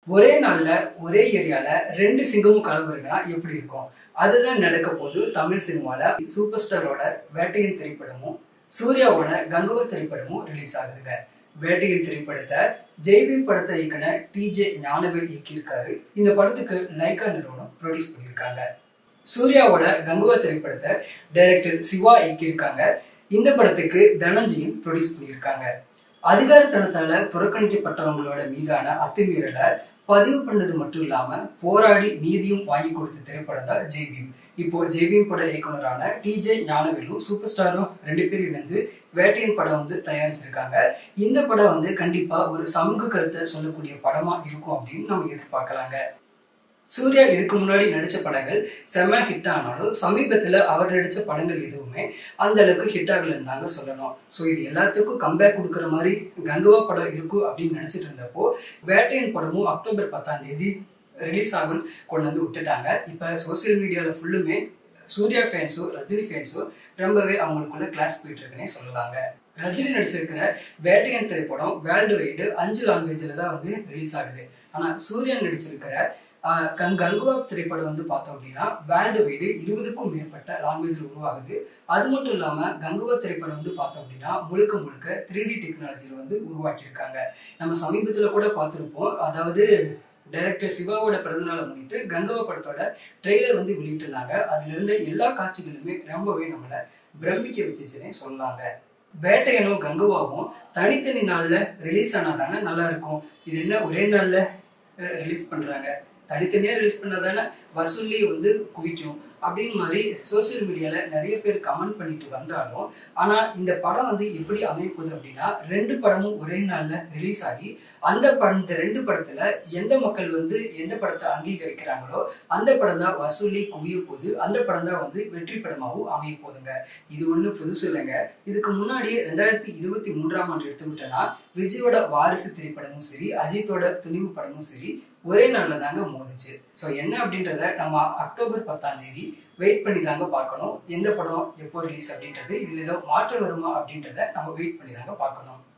ஒரே நாள்ல ஒரே ஏரியால ரெண்டு சிங்கமும் கலந்துருக்குன்னா எப்படி இருக்கும் அதுதான் நடக்க போது தமிழ் சினிமால சூப்பர் ஸ்டாரோட வேட்டையின் திரைப்படமும் சூர்யாவோட கங்குவ திரைப்படமும் ரிலீஸ் ஆகுதுங்க வேட்டையின் திரைப்படத்தை ஜெய்பீம் படத்தை இயக்குன டிஜே ஞானவேல் இயக்கியிருக்காரு இந்த படத்துக்கு லைகா நிறுவனம் ப்ரொடியூஸ் பண்ணியிருக்காங்க சூர்யாவோட கங்குவா திரைப்படத்தை டைரக்டர் சிவா இயக்கியிருக்காங்க இந்த படத்துக்கு தனஞ்சயும் ப்ரொடியூஸ் பண்ணியிருக்காங்க அதிகாரத்தனத்தால புறக்கணிக்கப்பட்டவங்களோட மீதான அத்துமீறலை பதிவு பண்ணது மட்டும் இல்லாம போராடி நீதியும் வாங்கி கொடுத்த திரைப்படம் தான் ஜெய்பீம் இப்போ ஜெய்பீம் பட இயக்குனரான டிஜே ஞானவேலும் சூப்பர் ஸ்டாரும் ரெண்டு பேரும் இணைந்து வேட்டையின் படம் வந்து தயாரிச்சிருக்காங்க இந்த படம் வந்து கண்டிப்பா ஒரு சமூக கருத்தை சொல்லக்கூடிய படமா இருக்கும் அப்படின்னு நம்ம எதிர்பார்க்கலாங்க சூர்யா இதுக்கு முன்னாடி நடிச்ச படங்கள் செம்ம ஹிட் ஆனாலும் சமீபத்துல அவர் நடிச்ச படங்கள் எதுவுமே அந்த அளவுக்கு ஹிட் ஆகலன்னு தாங்க சொல்லணும் ஸோ இது எல்லாத்துக்கும் கம்பேக் கொடுக்குற மாதிரி கங்குவா படம் இருக்கும் அப்படின்னு நினைச்சிட்டு இருந்தப்போ வேட்டையன் படமும் அக்டோபர் பத்தாம் தேதி ரிலீஸ் ஆகும் கொண்டு வந்து விட்டுட்டாங்க இப்போ சோசியல் மீடியாவில் ஃபுல்லுமே சூர்யா ஃபேன்ஸோ ரஜினி ஃபேன்ஸோ ரொம்பவே அவங்களுக்குள்ள கிளாஸ் போயிட்டு இருக்குன்னே சொல்லலாங்க ரஜினி நடிச்சிருக்கிற வேட்டையன் திரைப்படம் வேர்ல்டு வைடு அஞ்சு லாங்குவேஜில் தான் வந்து ரிலீஸ் ஆகுது ஆனால் சூர்யா நடிச்சிருக்கிற ஆஹ் கங் கங்குவா திரைப்படம் வந்து பார்த்தோம் அப்படின்னா வேர்ல்டு வைடு இருபதுக்கும் மேற்பட்ட லாங்குவேஜில் உருவாகுது அது மட்டும் இல்லாமல் கங்குவா திரைப்படம் வந்து பார்த்தோம் அப்படின்னா முழுக்க முழுக்க த்ரீ டி டெக்னாலஜியில் வந்து உருவாக்கியிருக்காங்க நம்ம சமீபத்தில் கூட பார்த்துருப்போம் அதாவது டைரக்டர் சிவாவோட பிறந்தநாளை முன்னிட்டு கங்கவா படத்தோட ட்ரெய்லர் வந்து வெளியிட்டிருந்தாங்க அதுல இருந்த எல்லா காட்சிகளுமே ரொம்பவே நம்மளை பிரமிக்க வச்சுச்சுன்னே சொல்லலாங்க வேட்டையனும் கங்குவாவும் தனித்தனி நாள்ல ரிலீஸ் ஆனாதானே நல்லா இருக்கும் இது என்ன ஒரே நாள்ல ரிலீஸ் பண்றாங்க தனித்தனியா ரிலீஸ் பண்ணாதானே வசூல்லி வந்து குவிக்கும் அப்படின்னு மாதிரி சோசியல் மீடியால நிறைய பேர் கமெண்ட் பண்ணிட்டு வந்தாலும் ஆனா இந்த படம் வந்து எப்படி அமைப்போகுது அப்படின்னா ரெண்டு படமும் ஒரே நாள்ல ரிலீஸ் ஆகி அந்த படம் இந்த ரெண்டு படத்துல எந்த மக்கள் வந்து எந்த படத்தை அங்கீகரிக்கிறாங்களோ அந்த படம் தான் வசூலி குவிய போகுது அந்த படம் தான் வந்து வெற்றி படமாகவும் அமைய போகுதுங்க இது ஒண்ணு புதுசு இல்லைங்க இதுக்கு முன்னாடியே ரெண்டாயிரத்தி இருபத்தி மூன்றாம் ஆண்டு எடுத்துக்கிட்டோன்னா விஜயோட வாரிசு திரைப்படமும் சரி அஜித்தோட துணிவு படமும் சரி ஒரே நாள்ல தாங்க மோதுச்சு ஸோ என்ன அப்படின்றத நம்ம அக்டோபர் பத்தாம் தேதி வெயிட் பண்ணி தாங்க பார்க்கணும் எந்த படம் எப்போ ரிலீஸ் அப்படின்றது இதுல ஏதோ மாற்றம் வருமா அப்படின்றத நம்ம வெயிட் பண்ணி தாங்க பார்க்கணும்